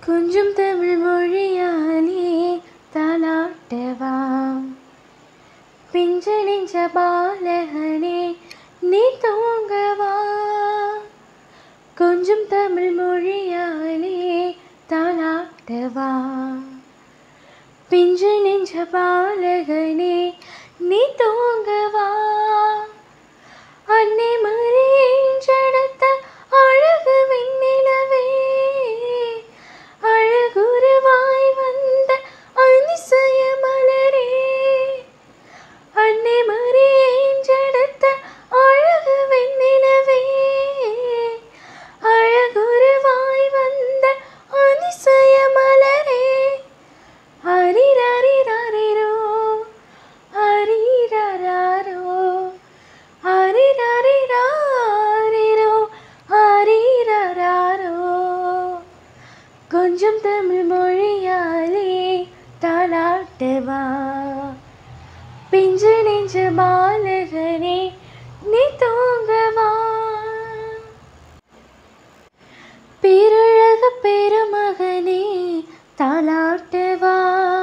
கொஞ்சம் தமிழ் மொழியாலே தாலாட்டவா பிஞ்சு நெஞ்ச பாலகனே நீ தூங்கவா கொஞ்சம் தமிழ் மொழியாலே தாலாட்டவா பிஞ்சு நெஞ்ச பாலகனே நீ தூங்கவா அன்னை மறியென்றெடுத்த அழகு விண்ணிலவே அழகுருவாய் வந்த அதிசய மலரே அன்னை மறியென்றெடுத்த அழகு விண்ணிலவே அழகுருவாய் வந்த அதிசய மலரே ஹரிரரிரரிரோ ஹரிரராரோ ஹரிரரிராரிரோ ஹரிரராரோ கொஞ்சம் தமிழ் மொழியாலே தாலாட்டவா பிஞ்சு நெஞ்ச பாலகனே நீ தூங்கவா பேரழக பெருமகனே தாலாட்டவா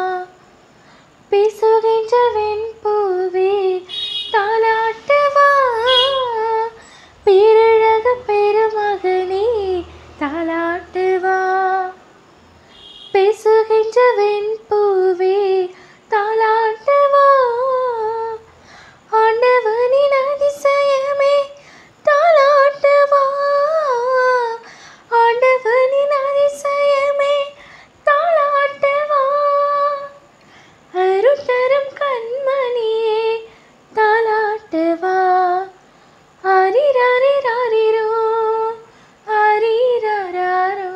பேசுகின்ற வெண்பூவே தாலாட்டவா பேரழக பெருமகனே தாலாட்டவா பேசுகின்ற வெண்பூவே தாலாட்டவா ஆண்டவனின் அதிசயமே தாலாட்டவா ஆண்டவனின் அதிசயமே தாலாட்டவா அருள் தரும் கண்மணியே தாலாட்டவா ஹரிரரிரரிரோ ஹரிரராரோ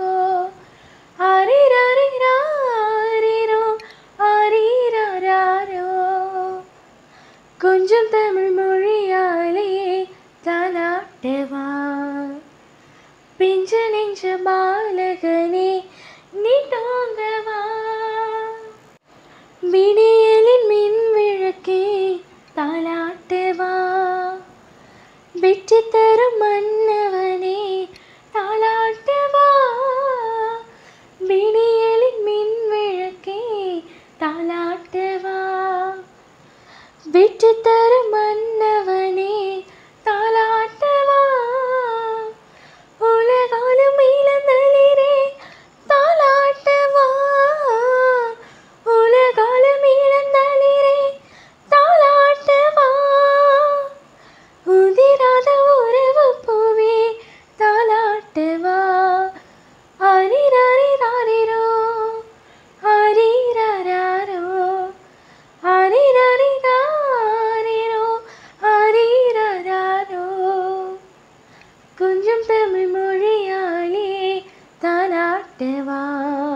ஹரிரரிராரிரோ ஹரிரராரோ கொஞ்சம் தமிழ் மொழியாலே தாலாட்டவா பிஞ்சு நெஞ்ச பாலகனே நீ தோங்கவா விடியலின் மின் விளக்கே தாலாட்டவா வெற்றி தரும் மன்னவனே தாலாட்டவா விடியலின் மின் விளக்கே தாலாட்டவா வெற்றி தரும் மன்னவனே தாலாட்டவா உலகாலும் இளந்தளிரே தாலாட்டவா உலகாலும் இளந்தளிரே தாலாட்டவா உதிராத உறவு பூவே தாலாட்டவா ஹரிரரிராரிரோ ஹரிரராரோ ஹரிரரிராரிரோ ஹரிரராரோ கொஞ்சம் தமிழ் மொழியாலே தாலாட்டவா